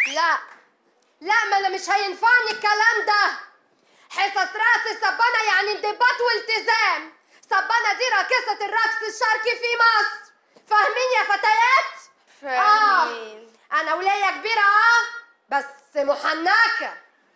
لا لا ما انا مش هينفعني الكلام ده حصص راس السبانة يعني انضباط والتزام سبانة دي راقصة الرقص الشرقي في مصر فاهمين يا فتيات؟ فاهمين. آه. انا ولية كبيرة اه بس محنكة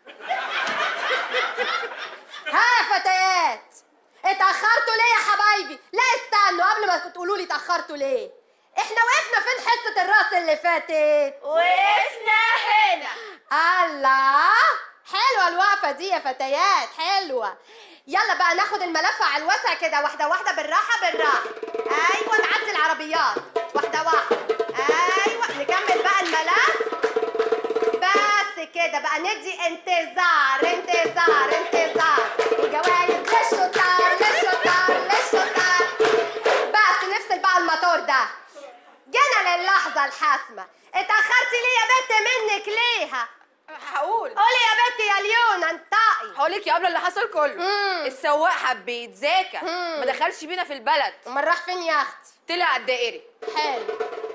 ها يا فتيات اتأخرتوا ليه يا حبايبي؟ لا استنوا قبل ما تقولوا لي اتأخرتوا ليه؟ احنا وقفنا فين حصة الراس اللي فاتت؟ وقفنا هنا الله حلوة الوقفة دي يا فتيات حلوة يلا بقى ناخد الملف على الوسع كده واحدة واحدة بالراحة بالراحة أيوة نعدي العربيات واحدة واحدة أيوة نكمل بقى الملف بس كده بقى ندي انتظار انتظار انتظار الجوايز للشطار للشطار للشطار بس نفصل بقى الموتور ده جينا للحظة الحاسمة اتأخرتي ليه يا بنت منك ليها هقول قولي يا بنتي يا ليونا انطقي هقول لك يا قبل اللي حصل كله مم. السواق حب يتذاكى مم. ما دخلش بينا في البلد امال راح فين يا اختي طلع على الدائري حلو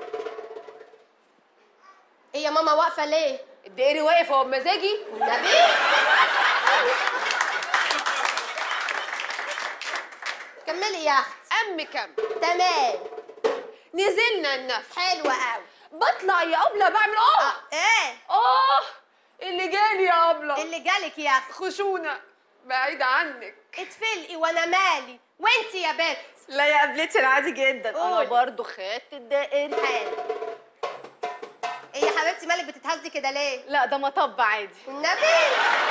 ايه يا ماما واقفه ليه الدائري واقف هو بمزاجي والنبي كملي يا اختي ام كم تمام نزلنا النفق حلوه قوي بطلع يا قبله بعمل اه اه ايه اه اللي جالي يا قبله اللي جالك يا اختي خشونه بعيد عنك اتفلقي وانا مالي وانتي يا بت لا يا قبلتي انا عادي جدا قول. انا برضو خدت الدائري حلو ايه يا حبيبتي مالك بتتهزي كده ليه لا ده مطب عادي والنبي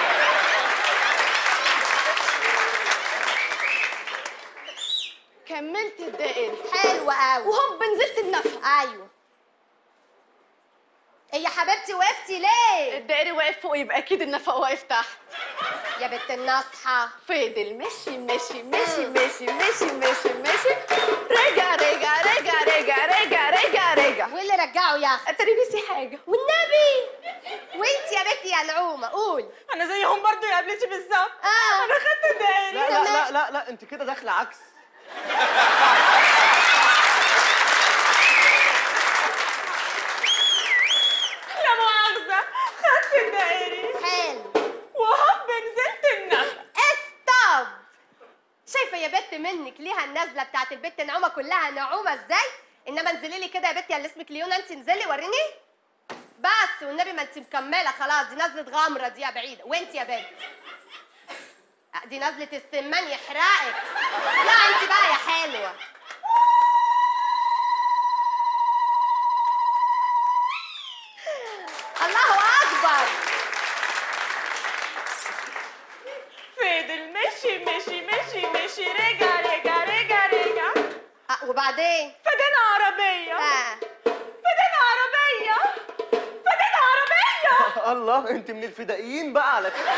كملت الدائري حلوه قوي وهوب نزلت النفق ايوه ايه يا حبيبتي وقفتي ليه الدائري واقف فوق يبقى اكيد النفق واقف تحت يا بنت النصحة فضل مشي مشي مشي مشي مشي مشي مشي رجع رجع رجع رجع رجع رجع رجع واللي رجعه يا اخي اتاري نسي حاجه والنبي وانت يا بنتي يا نعومة قول انا زيهم برضو يا قبلتي بالظبط اه انا خدت الدائري لا لا لا لا لا انت كده داخله عكس لا مؤاخذه خدت الدائري حلو وهوب نزلت النفق استوب شايفة يا بنت منك ليها النازلة بتاعت البت نعومة كلها نعومة ازاي انما انزلي لي كده يا بنتي اللي اسمك ليونا انت انزلي وريني بس والنبي ما انت مكملة خلاص دي نزلة غامرة دي يا بعيدة وانت يا بنت آه، دي نزلة السمان يحرقك لا انت بقى يا حلوة الله اكبر فضل مشي مشي مشي مشي رجع رجع رجع رجع آه، وبعدين فدانا عربيه آه. فدانا عربيه فدانا عربيه الله انت من الفدائيين بقى على كده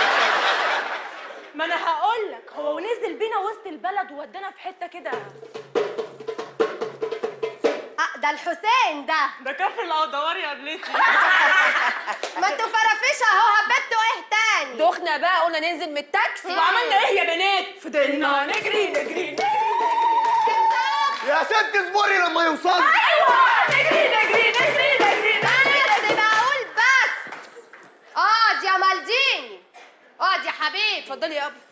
ما انا هقول لك هو نزل بينا وسط البلد وودانا في حته كده آه، ده الحسين ده ده كفر العضوار يا قبلتي ما انتوا فرافيش اهو هبتوا ايه تاني دخنا بقى قلنا ننزل من التاكسي وعملنا ايه يا بنات فضلنا نجري نجري نجري يا ست اصبري لما يوصل نجري نجري نجري نجري بس بقول بس اقعد يا مالديني اقعد يا حبيبي اتفضلي يا ابو